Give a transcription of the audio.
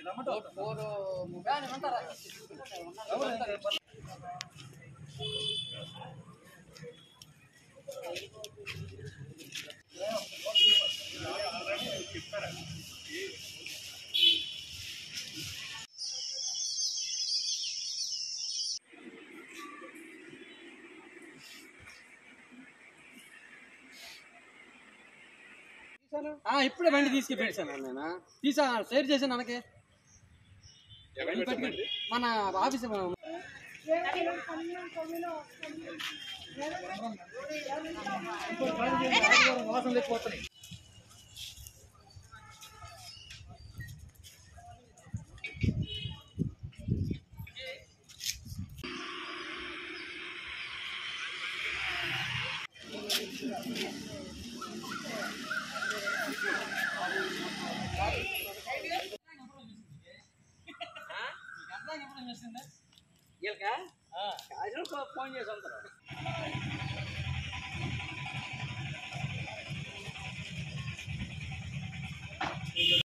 four mobile ఏమంటారా ఆ, ఇప్పుడే బండి తీసుకెళ్ళాను నేను తీసా షేర్ చేశాను మనకి బండి పట్టుకెళ్ళి మన ఆఫీస్ వాసన లేకపోతున్నాయి ఫోన్ చేసి ఉంటారు